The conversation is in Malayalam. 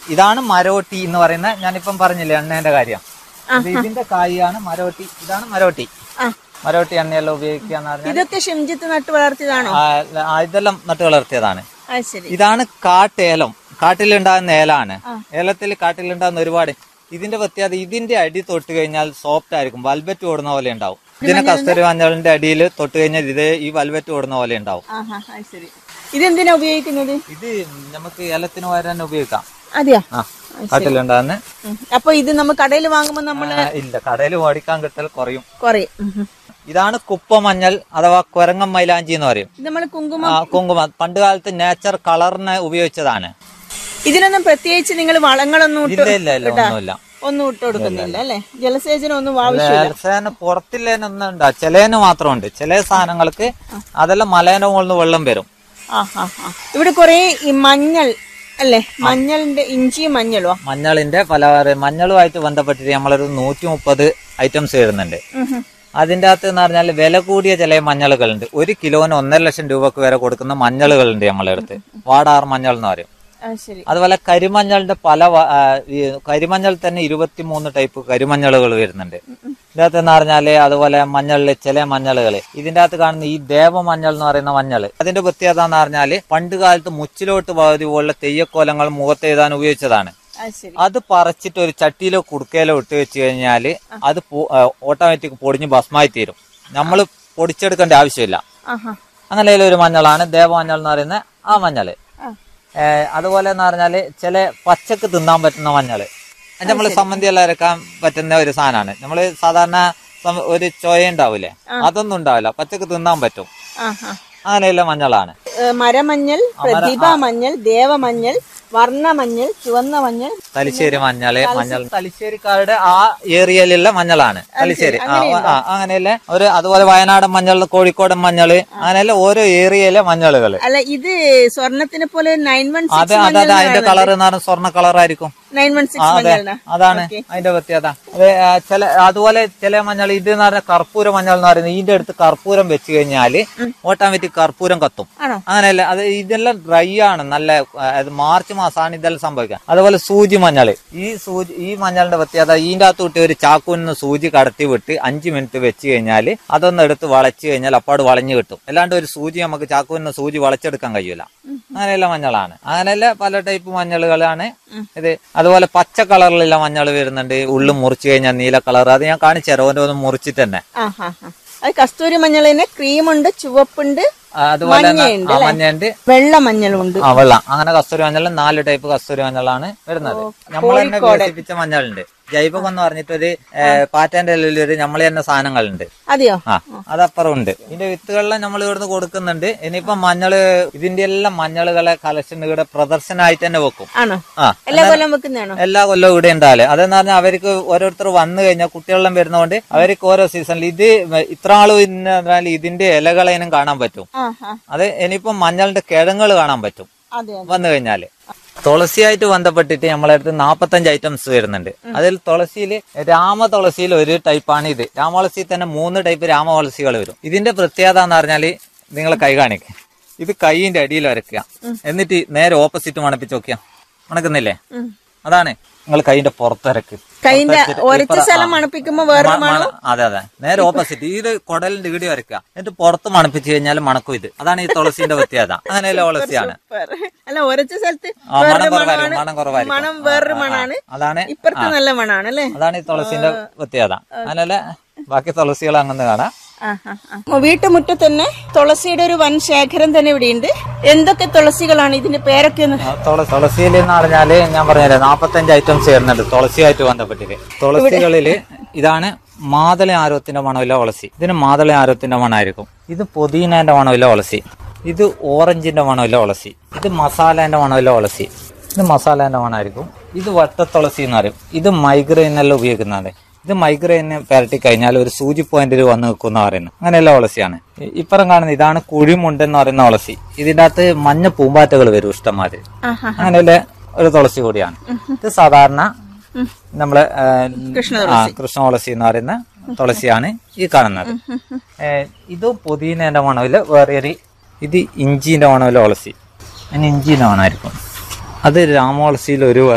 ഇതാണ് മരോട്ടി എന്ന് പറയുന്ന ഞാനിപ്പം പറഞ്ഞില്ലേ എണ്ണേന്റെ കാര്യം ഇത് ഇതിന്റെ കായാണ് മരോട്ടി ഇതാണ് മരോട്ടി ആ. മരോട്ടി എണ്ണയെല്ലാം ഉപയോഗിക്കുക എന്ന് പറഞ്ഞാൽ ഇതൊക്കെ ഷിംജിത്ത് നട്ട് വളർത്തിയതാണോ ആ, ആ, ഇതെല്ലാം നട്ടു വളർത്തിയതാണ് അത് ശരി ഇതാണ് കാട്ടേലം കാട്ടിലുണ്ടാകുന്ന ഏലാണ് ഏലത്തിൽ കാട്ടിലുണ്ടാകുന്ന ഒരുപാട് ഇതിന്റെ പ്രത്യേകത ഇതിന്റെ അടി തൊട്ട് കഴിഞ്ഞാൽ സോഫ്റ്റ് ആയിരിക്കും വൽബറ്റ് ഓടുന്ന പോലെ ഉണ്ടാവും ഇതിനെ കസ്തൂരി മഞ്ഞളിന്റെ അടിയിൽ തൊട്ട് കഴിഞ്ഞാൽ ഇത് ഈ വൽബറ്റ് ഓടുന്ന പോലെ ഉണ്ടാവും ആഹാ അത് ശരി ഇതെന്തിനാ ഉപയോഗിക്കുന്നത് ഇത് നമുക്ക് ഏലത്തിന് വരാൻ ഉപയോഗിക്കാം അതെയോ ആ കാട്ടിലുണ്ടാകുന്ന ഉം. അപ്പൊ ഇത് നമ്മൾ കടയിൽ വാങ്ങുമ്പോ നമ്മള് ആ, ഇല്ല കടയിൽ മേടിക്കാൻ കിട്ടൽ കുറയും കുറയും ഉം, ഉം. ഇതാണ് കുപ്പ മഞ്ഞൾ അഥവാ കുരങ്ങൻ മൈലാഞ്ചി എന്ന് പറയും ഇത് നമ്മള് കുങ്കുമം ആ, കുങ്കുമം പണ്ട് കാലത്ത് നേച്ചർ കളറിന് ഉപയോഗിച്ചതാണ് ഇതിനൊന്നും പ്രത്യേകിച്ച് നിങ്ങൾ വളങ്ങളൊന്നും ഇട്ട് ഇല്ല ഇല്ല ഇല്ല ഒന്നുമില്ല ഒന്നും ഇട്ട് കൊടുക്കുന്നില്ല അല്ലെ ജലസേചനം ഒന്നും ആവശ്യം ലേലസേന പുറത്തില്ലേനൊന്നും ഉണ്ടാ ചിലേന് മാത്രമുണ്ട് ചില സാധനങ്ങൾക്ക് അതെല്ലാം മലേന്റെ മുകളിൽ നിന്ന് വെള്ളം വരും ആ ആ ആ ഇവിടെ കൊറേ ഈ മഞ്ഞൾ അല്ലെ മഞ്ഞളിന്റെ ഇഞ്ചിയും മഞ്ഞളും മഞ്ഞളിന്റെ പല മഞ്ഞളുമായിട്ട് ബന്ധപ്പെട്ടിട്ട് നമ്മളൊരു നൂറ്റി മുപ്പത് ഐറ്റംസ് വരുന്നുണ്ട് അതിന്റെ അകത്ത് എന്ന് പറഞ്ഞാൽ വില കൂടിയ ചില മഞ്ഞളുകളുണ്ട് ഒരു കിലോന് ഒന്നര ലക്ഷം രൂപക്ക് വരെ കൊടുക്കുന്ന മഞ്ഞളുകളുണ്ട് നമ്മളെ അടുത്ത് വാടാർ മഞ്ഞൾ എന്ന് പറയും ശരി അതുപോലെ കരിമഞ്ഞളിന്റെ പല വ- ആ, ഈ കരിമഞ്ഞൾ തന്നെ ഇരുപത്തിമൂന്ന് ടൈപ്പ് കരിമഞ്ഞളുകൾ വരുന്നുണ്ട് ഇതിന്റെ അകത്ത് എന്ന് പറഞ്ഞാല് അതുപോലെ മഞ്ഞളില് ചില മഞ്ഞളുകള് ഇതിന്റെ അകത്ത് കാണുന്ന ഈ ദേവമഞ്ഞൾ എന്ന് പറയുന്ന മഞ്ഞൾ അതിന്റെ പ്രത്യേകത എന്ന് പറഞ്ഞാല് പണ്ട് കാലത്ത് മുച്ചിലോട്ട് പകുതി പോലുള്ള തെയ്യക്കോലങ്ങൾ മുഖത്തെഴുതാൻ ഉപയോഗിച്ചതാണ് അത് ശരി അത് പറിച്ചിട്ട് ഒരു ചട്ടിയിലോ കുടുക്കയിലോ ഇട്ട് വെച്ച് കഴിഞ്ഞാല് അത് ഓട്ടോമാറ്റിക് പൊടിഞ്ഞ് ഭസ്മായി തീരും നമ്മൾ പൊടിച്ചെടുക്കേണ്ട ആവശ്യമില്ല ആഹാ അങ്ങനെ ഒരു മഞ്ഞളാണ് ദേവമഞ്ഞൾ എന്ന് പറയുന്ന ആ മഞ്ഞള് ആ. ഏഹ് അതുപോലെ എന്ന് പറഞ്ഞാല് ചില പച്ചക്ക് തിന്നാൻ പറ്റുന്ന മഞ്ഞള് അത് നമ്മള് സമ്മന്തി എല്ലാം അരക്കാൻ പറ്റുന്ന ഒരു സാധനമാണ് നമ്മള് സാധാരണ സം- ഒരു ചോയ ഉണ്ടാവില്ലേ അതൊന്നും ഉണ്ടാവില്ല പച്ചക്ക് തിന്നാൻ പറ്റും ആഹാ അങ്ങനെയുള്ള മഞ്ഞളാണ് ഏ, മരമഞ്ഞൾ പ്രതിഭ മഞ്ഞൾ ദേവമഞ്ഞൾ വർണ്ണമഞ്ഞൾ ചുവന്ന മഞ്ഞൾ തലശ്ശേരി മഞ്ഞള് മഞ്ഞൾ തലശ്ശേരിക്കാരുടെ ആ ഏരിയയിലുള്ള മഞ്ഞളാണ് തലശ്ശേരി ആ ആ, അങ്ങനെയല്ലേ ഒരു അതുപോലെ വയനാടൻ മഞ്ഞൾ കോഴിക്കോടൻ മഞ്ഞള് അങ്ങനെയല്ല ഓരോ ഏരിയയിലെ മഞ്ഞളുകള് അല്ല ഇത് സ്വർണത്തിനെ പോലെ നയൻ വൺ അത് അതെ അതെ അതിന്റെ കളർ എന്ന് പറഞ്ഞാൽ സ്വർണ്ണ കളറായിരിക്കും നയൻ വൺ ആ, സിക്സ് അതെ മഞ്ഞളാണ് അതാണ് അതിന്റെ പ്രത്യേകത അത് ആ, ചില അതുപോലെ ചില മഞ്ഞൾ ഇത് എന്ന് പറഞ്ഞാൽ കർപ്പൂര മഞ്ഞൾ എന്ന് പറയുന്നത് ഇതിന്റെ അടുത്ത് കർപ്പൂരം വെച്ച് കഴിഞ്ഞാല് ഓട്ടോമാറ്റിക് കർപ്പൂരം കത്തും ആണോ അങ്ങനെയല്ല അത് ഇതെല്ലാം ഡ്രൈ ആണ് നല്ല ആ, അത് മാർച്ച് മാസമാണ് ഇതെല്ലാം സംഭവിക്കുക അതുപോലെ സൂചി മഞ്ഞൾ ഈ സൂചി ഈ മഞ്ഞളിന്റെ പ്രത്യേകത ഇതിന്റെ അകത്ത് വിട്ട് ഒരു ചാക്കുന്ന് സൂചി കടത്തി വിട്ട് അഞ്ച് മിനിറ്റ് വെച്ച് കഴിഞ്ഞാൽ അതൊന്ന് എടുത്ത് വളച്ച് കഴിഞ്ഞാൽ അപ്പാട് വളഞ്ഞു കിട്ടും അല്ലാണ്ട് ഒരു സൂചി നമുക്ക് ചാക്കുന്ന് സൂചി വളച്ചെടുക്കാൻ കഴിയൂല അങ്ങനെയുള്ള മഞ്ഞളാണ് അങ്ങനെയല്ല പല ടൈപ്പ് മഞ്ഞളുകളാണ് ഇത് അതുപോലെ പച്ച കളറിലുള്ള മഞ്ഞൾ വരുന്നുണ്ട് ഉള്ളു മുറിച്ച് കഴിഞ്ഞാൽ നീല കളർ അത് ഞാൻ കാണിച്ചു തരാം ഓരോന്ന് മുറിച്ചിട്ട് തന്നെ ആ ഹാ ഹാ അത് കസ്തൂരി മഞ്ഞൾ തന്നെ ക്രീമുണ്ട് ചുവപ്പുണ്ട് ആ, അതുപോലെ തന്നെ മഞ്ഞയുണ്ട് ആ മഞ്ഞയുണ്ട് വെള്ള മഞ്ഞളുണ്ട് ആ വെള്ളം അങ്ങനെ കസ്തൂരി മഞ്ഞൾ നാല് ടൈപ്പ് കസ്തൂരി മഞ്ഞളാണ് വരുന്നത് നമ്മൾ തന്നെ വികസിപ്പിച്ച മഞ്ഞളുണ്ട് ജൈവകം എന്ന് പറഞ്ഞിട്ടൊരു പാറ്റന്റെ ഒരു നമ്മൾ തന്നെ സാധനങ്ങളുണ്ട് അതെയോ ആ അതപ്പുറം ഉണ്ട് ഇതിന്റെ വിത്തുകളെല്ലാം നമ്മൾ ഇവിടുന്ന് കൊടുക്കുന്നുണ്ട് ഇനിയിപ്പം മഞ്ഞള് ഇതിന്റെ എല്ലാം മഞ്ഞളുകളെ കളക്ഷൻ ഇവിടെ പ്രദർശനമായിട്ട് തന്നെ വെക്കും ആണോ ആ എല്ലാ കൊല്ലം വെക്കുന്നതാണോ എല്ലാ കൊല്ലവും ഇവിടെ ഉണ്ടാവില്ല അതെന്ന് പറഞ്ഞാൽ അവർക്ക് ഓരോരുത്തർ വന്നു കഴിഞ്ഞാൽ കുട്ടികളെല്ലാം വരുന്നതുകൊണ്ട് അവർക്ക് ഓരോ സീസണിൽ ഇത് ഇത്ര ആളും ഇന്ന് പറഞ്ഞാൽ ഇതിന്റെ ഇലകളേനും കാണാൻ പറ്റും ആ ഹാ അത് ഇനിയിപ്പം മഞ്ഞളിന്റെ കിഴങ്ങൾ കാണാൻ പറ്റും അതെ അതെ വന്നു കഴിഞ്ഞാല് തുളസിയായിട്ട് ബന്ധപ്പെട്ടിട്ട് നമ്മളെ അടുത്ത് നാപ്പത്തഞ്ച് ഐറ്റംസ് വരുന്നുണ്ട് അതിൽ തുളസിയിൽ രാമ തുളസിയിൽ ഒരു ടൈപ്പാണ് ഇത് രാമതുളസി തന്നെ മൂന്ന് ടൈപ്പ് രാമ തുളസികൾ വരും ഇതിന്റെ പ്രത്യേകത എന്ന് പറഞ്ഞാല് നിങ്ങൾ കൈ കാണിക്കുക ഇത് കൈയിന്റെ അടിയിൽ വരയ്ക്കുക എന്നിട്ട് നേരെ ഓപ്പോസിറ്റ് മണപ്പിച്ച് നോക്കിയാ മണക്കുന്നില്ലേ അതാണ് നിങ്ങൾ കൈന്റെ പുറത്തിറക്ക് കൈന്റെ പുറത്തിറക്കിട്ട് ഒരച്ച ഇപ്പറ- സ്ഥലം ആ. മണപ്പിക്കുമ്പോ വേറെ മ- മണ- അതെ അതെ നേരെ ഓപ്പോസിറ്റ് ഇത് കുടലിന്റെ ഇടി വരയ്ക്കുക എന്നിട്ട് പുറത്ത് മണപ്പിച്ച് കഴിഞ്ഞാൽ മണക്കും ഇത് അതാണ് ഈ തുളസിന്റെ പ്രത്യേകത അങ്ങനെയല്ല തുളസിയാണ് സൂപ്പർ. അല്ല ഒരച്ച സ്ഥലത്ത് ആ, മണം വേറൊരു കുറവായിരിക്കും, മണമാണ് മണം കുറവായിരിക്കും. മണം ആ, വേറൊരു ആ, ആ. മണാണ് അതാണ് ഇപ്പുറത്ത് നല്ല മണാണ് അല്ലേ അതാണ് ഈ തുളസിന്റെ പ്രത്യേകത അങ്ങനല്ല ബാക്കി തുളസികൾ അങ്ങനെ കാണാം ആ, ആ, ആ. വീട്ടുമുറ്റത്ത് തന്നെ തുളസിയുടെ ഒരു വൻ ശേഖരം തന്നെ ഇവിടെയുണ്ട് എന്തൊക്കെ തുളസികളാണ് ഇതിന്റെ പേരൊക്കെ ഒന്ന് ആ, തുള- തുളസിയിൽ എന്ന് പറഞ്ഞാല് ഞാൻ പറഞ്ഞില്ലേ നാപ്പത്തഞ്ച് ഐറ്റംസ് വരുന്നുണ്ട് തുളസിയായിട്ട് ബന്ധപ്പെട്ടിട്ട് തുളസികളില് ഇതാണ് മാതള ആരോത്തിന്റെ മണമില്ല തുളസി ഇതിന് മാതള ആരോത്തിന്റെ മണമായിരിക്കും ഇത് പുതിനേന്റെ മണമില്ല തുളസി ഇത് ഓറഞ്ചിന്റെ മണമില്ല തുളസി ഇത് മസാലേന്റെ മണമില്ല തുളസി ഇത് മസാലേന്റെ മണമായിരിക്കും ഇത് വട്ടത്തുളസി എന്ന് പറയും ഇത് മൈഗ്രെയിനെല്ലാം ഉപയോഗിക്കുന്നതാണ് ഇത് മൈഗ്രെയിന് പരട്ടി കഴിഞ്ഞാൽ ഒരു സൂചി പോയിന്റിൽ വന്ന് നിൽക്കുന്ന പറയുന്നത് അങ്ങനെയുള്ള തുളസിയാണ് ഇ- ഇപ്പുറം കാണുന്ന ഇതാണ് കുഴിമുണ്ട് എന്ന് പറയുന്ന തുളസി ഇതിന്റെ അകത്ത് മഞ്ഞ പൂമ്പാറ്റകൾ വരും ഇഷ്ടംമാതിരി ആഹാ. അങ്ങനെയുള്ള ഒരു തുളസി കൂടിയാണ് ഇത് സാധാരണ നമ്മളെ ആ, കൃഷ്ണ ആ കൃഷ്ണ തുളസി എന്ന് പറയുന്ന തുളസിയാണ് ഈ കാണുന്നത് ഏ, ഇത് പുതിനേന്റെ മണമില്ല വേറെ ഒരു ഇത് ഇഞ്ചിന്റെ മണമില്ല തുളസി അതിന് ഇഞ്ചിന്റെ മണമായിരിക്കും അത് രാമതുളസിയിൽ ഒരു